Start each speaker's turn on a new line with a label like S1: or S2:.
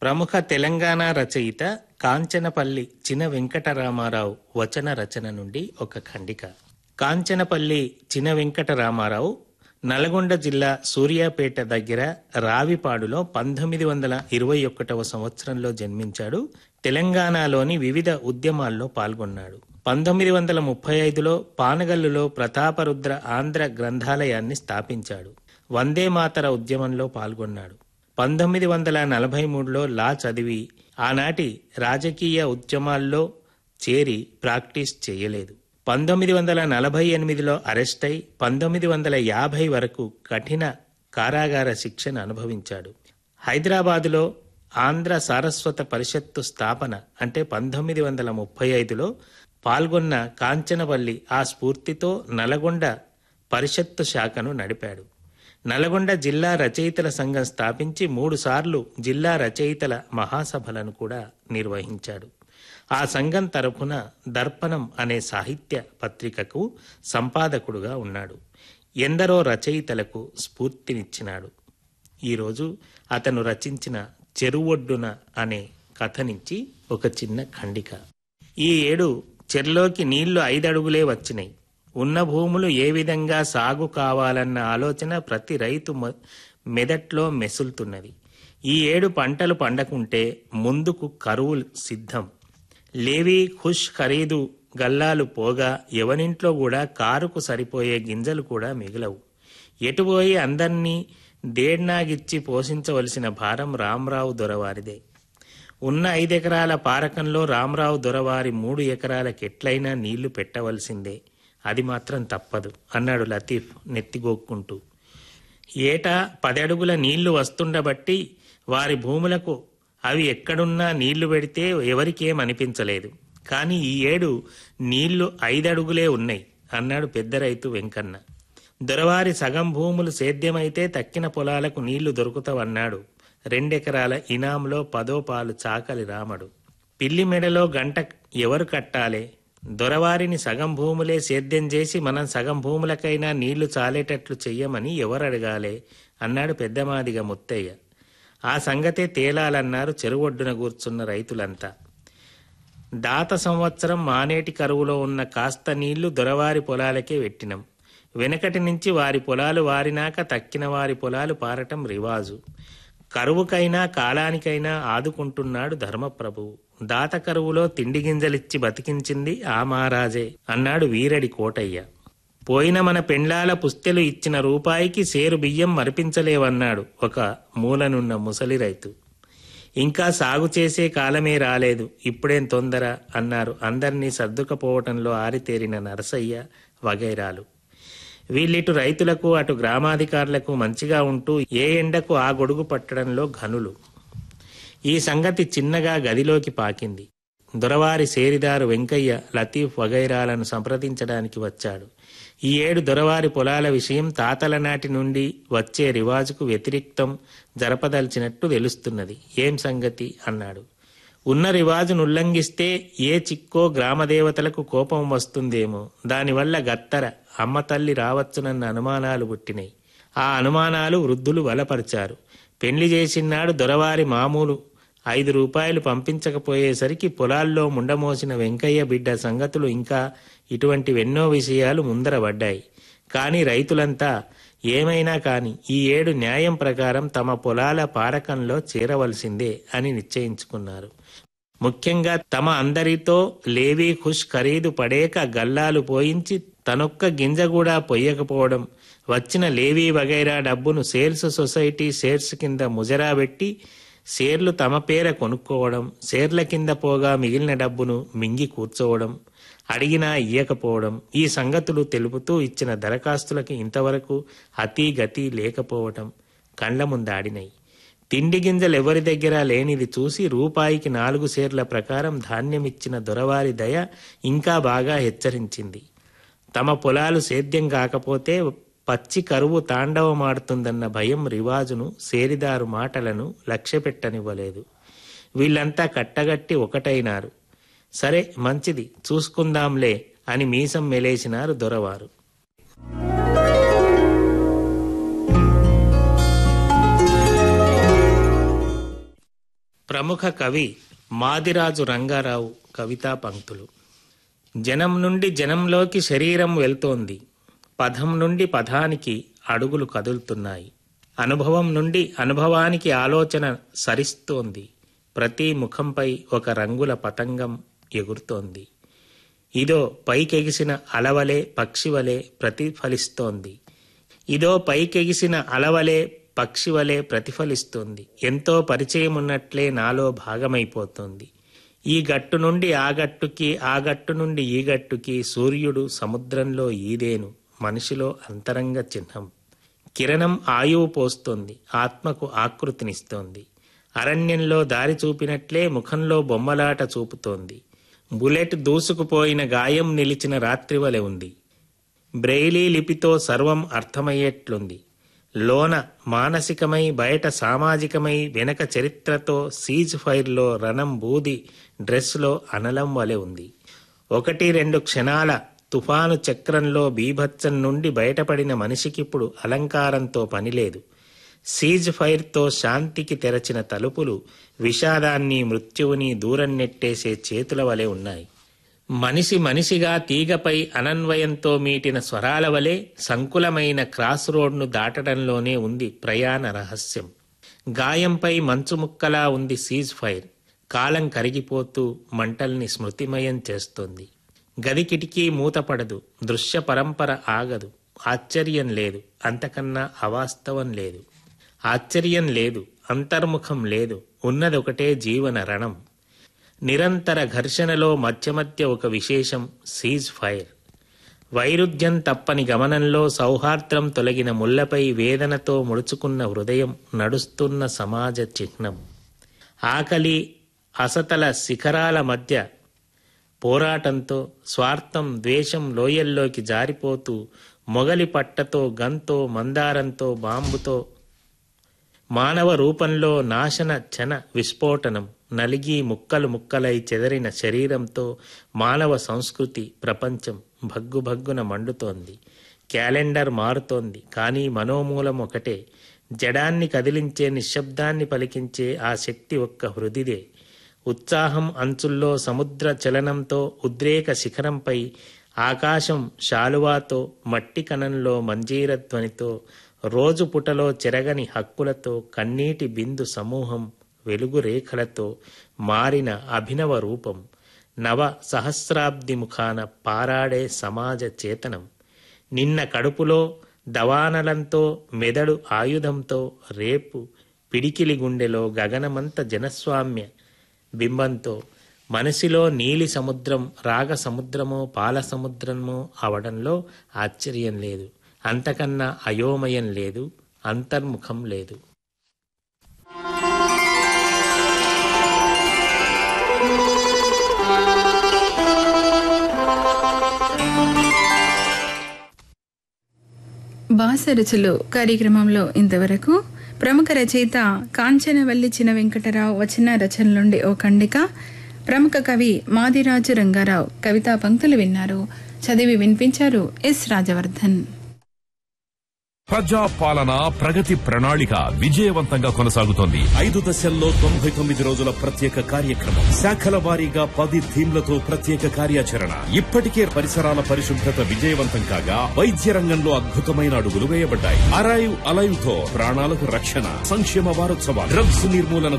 S1: ప్రముఖ తెలంగాణ రచయిత కాంచనపల్లి చిన వెంకటరామారావు వచన రచన నుండి ఒక ఖండిక కాంచనపల్లి చిన వెంకటరామారావు నల్గొండ జిల్లా సూర్యాపేట దగ్గర రావిపాడులో పంతొమ్మిది వందల ఇరవై ఒకటవ సంవత్సరంలో జన్మించాడు తెలంగాణలోని వివిధ ఉద్యమాల్లో పాల్గొన్నాడు పంతొమ్మిది వందల ముప్పై ఐదులో పానగల్లులో ప్రతాపరుద్ర ఆంధ్ర గ్రంథాలయాన్ని స్థాపించాడు వందే మాతర ఉద్యమంలో పాల్గొన్నాడు పంతొమ్మిది వందల నలభై మూడులో లా చదివి ఆనాటి రాజకీయ ఉద్యమాల్లో చేరి ప్రాక్టీస్ చేయలేదు పంతొమ్మిది వందల నలభై ఎనిమిదిలో అరెస్ట్ అయి పంతొమ్మిది వందల యాభై వరకు కఠిన కారాగార శిక్షను అనుభవించాడు హైదరాబాదులో ఆంధ్ర సారస్వత పరిషత్తు స్థాపన అంటే పంతొమ్మిది వందల ముప్పై ఐదులో పాల్గొన్న కాంచనవల్లి ఆ స్ఫూర్తితో నల్గొండ పరిషత్తు శాఖను నడిపాడు నల్గొండ జిల్లా రచయితల సంఘం స్థాపించి మూడుసార్లు జిల్లా రచయితల మహాసభలను కూడా నిర్వహించాడు ఆ సంఘం తరఫున దర్పణం అనే సాహిత్య పత్రికకు సంపాదకుడుగా ఉన్నాడు ఎందరో రచయితలకు స్ఫూర్తినిచ్చినాడు ఈరోజు అతను రచించిన చెరువొడ్డున అనే కథ నుంచి ఒక చిన్న ఖండిక ఈ ఏడు చెర్లోకి నీళ్లు ఐదడుగులే వచ్చినాయి ఉన్న భూములు ఏ విధంగా సాగు కావాలన్న ఆలోచన ప్రతి రైతు మొ- మెదట్లో మెసులుతున్నది ఈ ఏడు పంటలు పండకుంటే ముందుకు కరువు సిద్ధం లేవి ఖుష్ ఖరీదు గల్లాలు పోగా ఎవరింట్లో కూడా కారుకు సరిపోయే గింజలు కూడా మిగలవు ఎటుపోయి అందర్నీ దేడ్నాగిచ్చి పోషించవలసిన భారం రామరావు దొరవారిదే ఉన్న ఐదెకరాల పారకంలో రామరావు దొరవారి మూడు ఎకరాలకు ఎట్లయినా నీళ్లు పెట్టవలసిందే అది మాత్రం తప్పదు అన్నాడు లతీఫ్ నెత్తిగోక్కుంటూ ఏటా పదడుగుల నీళ్లు వస్తుండబట్టి వారి భూములకు అవి ఎక్కడున్నా నీళ్లు పెడితే ఎవరికేం అనిపించలేదు కానీ ఈ ఏడు నీళ్లు ఐదడుగులే ఉన్నాయి అన్నాడు పెద్ద రైతు వెంకన్న దొరవారి సగం భూములు సేద్యమైతే తక్కిన పొలాలకు నీళ్లు దొరుకుతావన్నాడు రెండెకరాల ఇనాంలో పదో పాలు చాకలి రామడు పిల్లి మెడలో గంట ఎవరు కట్టాలే దొరవారిని సగం భూములే సేద్యం చేసి మనం సగం భూములకైనా నీళ్లు చాలేటట్లు చెయ్యమని ఎవరు అడగాలే అన్నాడు పెద్దమాదిగ ముత్తయ్య ఆ సంగతే తేలాలన్నారు చెరువొడ్డున కూర్చున్న రైతులంతా దాత సంవత్సరం మానేటి కరువులో ఉన్న కాస్త నీళ్లు దొరవారి పొలాలకే పెట్టినం వెనకటి నుంచి వారి పొలాలు వారినాక తక్కిన వారి పొలాలు పారటం రివాజు కరువుకైనా కాలానికైనా ఆదుకుంటున్నాడు ధర్మప్రభువు దాత కరువులో తిండి గింజలిచ్చి బతికించింది ఆ మహారాజే అన్నాడు వీరడి కోటయ్య పోయిన మన పెండ్లాల పుస్తెలు ఇచ్చిన రూపాయికి సేరు బియ్యం మరిపించలేవన్నాడు ఒక మూలనున్న ముసలి రైతు ఇంకా సాగు చేసే కాలమే రాలేదు ఇప్పుడేం తొందర అన్నారు అందర్నీ సర్దుకపోవటంలో ఆరితేరిన నరసయ్య వగైరాలు వీళ్ళిటు రైతులకు అటు గ్రామాధికారులకు మంచిగా ఉంటూ ఏ ఎండకు ఆ గొడుగు పట్టడంలో ఘనులు ఈ సంగతి చిన్నగా గదిలోకి పాకింది దొరవారి సేరిదారు వెంకయ్య లతీఫ్ వగైరాలను సంప్రదించడానికి వచ్చాడు ఈ ఏడు దొరవారి పొలాల విషయం తాతల నాటి నుండి వచ్చే రివాజుకు వ్యతిరిక్తం జరపదలిచినట్టు తెలుస్తున్నది ఏం సంగతి అన్నాడు ఉన్న రివాజును ఉల్లంఘిస్తే ఏ చిక్కో గ్రామదేవతలకు కోపం వస్తుందేమో దానివల్ల గత్తర అమ్మ తల్లి రావచ్చునన్న అనుమానాలు పుట్టినాయి ఆ అనుమానాలు వృద్ధులు బలపరిచారు పెళ్లి చేసినాడు దొరవారి మామూలు ఐదు రూపాయలు పంపించకపోయేసరికి పొలాల్లో ముండమోసిన వెంకయ్య బిడ్డ సంగతులు ఇంకా ఇటువంటివెన్నో విషయాలు ముందర పడ్డాయి కానీ రైతులంతా ఏమైనా కాని ఈ ఏడు న్యాయం ప్రకారం తమ పొలాల పారకంలో చేరవలసిందే అని నిశ్చయించుకున్నారు ముఖ్యంగా తమ అందరితో లేవీ ఖుష్ ఖరీదు పడేక గల్లాలు పోయించి తనొక్క గింజ కూడా పొయ్యకపోవడం వచ్చిన లేవీ వగైరా డబ్బును సేల్స్ సొసైటీ షేర్స్ కింద ముజరా పెట్టి షేర్లు తమ పేర కొనుక్కోవడం షేర్ల కింద పోగా మిగిలిన డబ్బును మింగి కూర్చోవడం అడిగినా ఇయ్యకపోవడం ఈ సంగతులు తెలుపుతూ ఇచ్చిన దరఖాస్తులకి ఇంతవరకు అతి గతి లేకపోవటం కండ్ల ముందాడినాయి తిండి గింజలు ఎవరి దగ్గర లేనిది చూసి రూపాయికి నాలుగు షేర్ల ప్రకారం ధాన్యమిచ్చిన దొరవారి దయ ఇంకా బాగా హెచ్చరించింది తమ పొలాలు సేద్యం కాకపోతే పచ్చి కరువు తాండవమాడుతుందన్న భయం రివాజును సేరిదారు మాటలను లక్ష్యపెట్టనివ్వలేదు వీళ్ళంతా కట్టగట్టి ఒకటైనారు సరే మంచిది చూసుకుందాంలే అని మీసం మెలేసినారు దొరవారు ప్రముఖ కవి మాదిరాజు రంగారావు కవితా పంక్తులు జనం నుండి జనంలోకి శరీరం వెళ్తోంది పదం నుండి పదానికి అడుగులు కదులుతున్నాయి అనుభవం నుండి అనుభవానికి ఆలోచన సరిస్తోంది ప్రతి ముఖంపై ఒక రంగుల పతంగం ఎగురుతోంది ఇదో పైకెగిసిన అలవలే పక్షివలే ప్రతిఫలిస్తోంది ఇదో పైకెగిసిన అలవలే పక్షివలే ప్రతిఫలిస్తోంది ఎంతో పరిచయం ఉన్నట్లే నాలో భాగమైపోతోంది ఈ గట్టు నుండి ఆ గట్టుకి ఆ గట్టు నుండి ఈ గట్టుకి సూర్యుడు సముద్రంలో ఈదేను మనిషిలో అంతరంగ చిహ్నం కిరణం ఆయువు పోస్తోంది ఆత్మకు ఆకృతినిస్తోంది అరణ్యంలో దారి చూపినట్లే ముఖంలో బొమ్మలాట చూపుతోంది బుల్లెట్ దూసుకుపోయిన గాయం నిలిచిన రాత్రి వలె ఉంది బ్రెయిలీ లిపితో సర్వం అర్థమయ్యేట్లుంది లోన మానసికమై బయట సామాజికమై వెనక చరిత్రతో సీజ్ ఫైర్లో రణం బూది డ్రెస్లో అనలం వలె ఉంది ఒకటి రెండు క్షణాల తుఫాను చక్రంలో బీభత్సం నుండి బయటపడిన మనిషికిప్పుడు అలంకారంతో పనిలేదు సీజ్ ఫైర్తో శాంతికి తెరచిన తలుపులు విషాదాన్ని మృత్యువుని దూరం నెట్టేసే చేతుల వలె ఉన్నాయి మనిషి మనిషిగా తీగపై అనన్వయంతో మీటిన స్వరాల వలె సంకులమైన క్రాస్ రోడ్ను దాటడంలోనే ఉంది ప్రయాణ రహస్యం గాయంపై మంచు ముక్కలా ఉంది సీజ్ ఫైర్ కాలం కరిగిపోతూ మంటల్ని స్మృతిమయం చేస్తోంది గది కిటికీ మూతపడదు దృశ్య పరంపర ఆగదు ఆశ్చర్యం లేదు అంతకన్నా అవాస్తవం లేదు ఆశ్చర్యం లేదు అంతర్ముఖం లేదు ఉన్నదొకటే జీవన రణం నిరంతర ఘర్షణలో మధ్య మధ్య ఒక విశేషం సీజ్ ఫైర్ వైరుధ్యం తప్పని గమనంలో సౌహార్ద్రం తొలగిన ముళ్లపై వేదనతో ముడుచుకున్న హృదయం నడుస్తున్న సమాజ చిహ్నం ఆకలి అసతల శిఖరాల మధ్య పోరాటంతో స్వార్థం ద్వేషం లోయల్లోకి జారిపోతూ మొగలి పట్టతో గంతో మందారంతో బాంబుతో మానవ రూపంలో నాశన చన విస్ఫోటనం నలిగి ముక్కలు ముక్కలై చెదరిన శరీరంతో మానవ సంస్కృతి ప్రపంచం భగ్గుభగ్గున మండుతోంది క్యాలెండర్ మారుతోంది కానీ మనోమూలం ఒకటే జడాన్ని కదిలించే నిశ్శబ్దాన్ని పలికించే ఆ శక్తి ఒక్క హృదిదే ఉత్సాహం అంచుల్లో సముద్ర చలనంతో ఉద్రేక శిఖరంపై ఆకాశం శాలువాతో మట్టి కణంలో మంజీరధ్వనితో రోజు పుటలో చెరగని హక్కులతో కన్నీటి బిందు సమూహం వెలుగు రేఖలతో మారిన అభినవ రూపం నవ సహస్రాబ్ది ముఖాన పారాడే సమాజ చేతనం నిన్న కడుపులో దవానలంతో మెదడు ఆయుధంతో రేపు పిడికిలి గుండెలో గగనమంత జనస్వామ్య బింబంతో మనసిలో నీలి సముద్రం రాగ సముద్రమో పాల సముద్రమో అవడంలో ఆశ్చర్యం లేదు అంతకన్నా అయోమయం లేదు అంతర్ముఖం లేదు
S2: బాసరుచులు కార్యక్రమంలో ఇంతవరకు ప్రముఖ రచయిత కాంచనవల్లి చిన వెంకటరావు వచ్చిన రచన నుండి ఓ ఖండిక ప్రముఖ కవి మాదిరాజు రంగారావు కవితా పంక్తులు విన్నారు చదివి వినిపించారు ఎస్ రాజవర్ధన్
S3: ప్రజా పాలన ప్రగతి ప్రణాళిక విజయవంతంగా కొనసాగుతోంది
S4: ఐదు దశల్లో తొంభై తొమ్మిది రోజుల ప్రత్యేక కార్యక్రమం శాఖల వారీగా పది థీమ్లతో ప్రత్యేక కార్యాచరణ ఇప్పటికే పరిసరాల పరిశుభ్రత విజయవంతం కాగా వైద్య రంగంలో అద్భుతమైన అడుగులు వేయబడ్డాయి అరైవ్ అలైవ్ తో ప్రాణాలకు రక్షణ సంక్షేమ వారోత్సవాలు డ్రగ్స్ నిర్మూలన